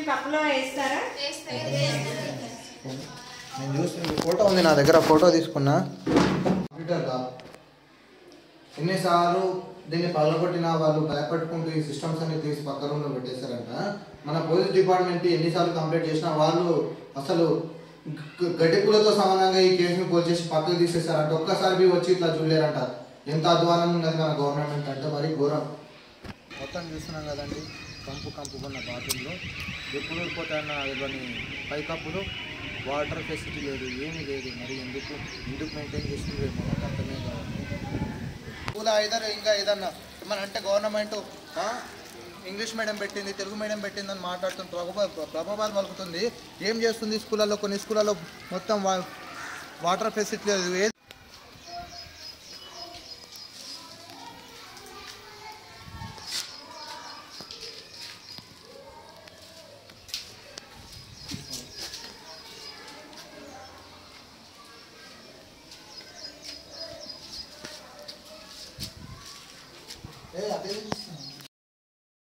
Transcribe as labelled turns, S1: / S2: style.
S1: కప్పులో వేస్తారా
S2: నేను చూసిన ఫోటో ఉంది నా దగ్గర ఫోటో తీసుకున్నా కంప్యూటర్గా ఎన్నిసార్లు దీన్ని పగలగొట్టిన వాళ్ళు భయపట్టుకుంటూ ఈ సిస్టమ్స్ అన్ని తీసి పక్క రూమ్లో పెట్టేశారంట మన పోలీస్ డిపార్ట్మెంట్ ఎన్నిసార్లు కంప్లైంట్ చేసినా వాళ్ళు అసలు గ- గడ్డిపూలతో సమానంగా ఈ కేసుని పోల్ చేసి పక్కకు తీసేశారంట ఒక్కసారి బి వచ్చి ఇట్లా చూడలేరంట ఎంత అధ్వానం ఉన్నది మన గవర్నమెంట్ అంటే మరి ఘోరం మొత్తం చూస్తున్నాం కదండి కంపు కంపుకున్న బాత్రూంలో ఎప్పుడు ఊడిపోతాయన్న ఇవన్నీ పైకప్పులు వాటర్ ఫెసిలిటీ లేదు ఏమీ లేదు మరి ఎందుకు ఎందుకు మెయింటైన్ చేస్తుంది మనకు అర్థమే కావాలి స్కూల్ ఐదర్ ఇంకా ఏదన్నా మన అంటే గవర్నమెంట్ ఇంగ్లీష్ మీడియం పెట్టింది తెలుగు మీడియం పెట్టింది అని మాట్లాడుతుంది ప్రభా ప్రభావాలు పలుకుతుంది ఏం చేస్తుంది స్కూళ్ళల్లో కొన్ని స్కూళ్ళల్లో మొత్తం వా వాటర్ ఫెసిలిటీ లేదు ఏ ఏ, అదే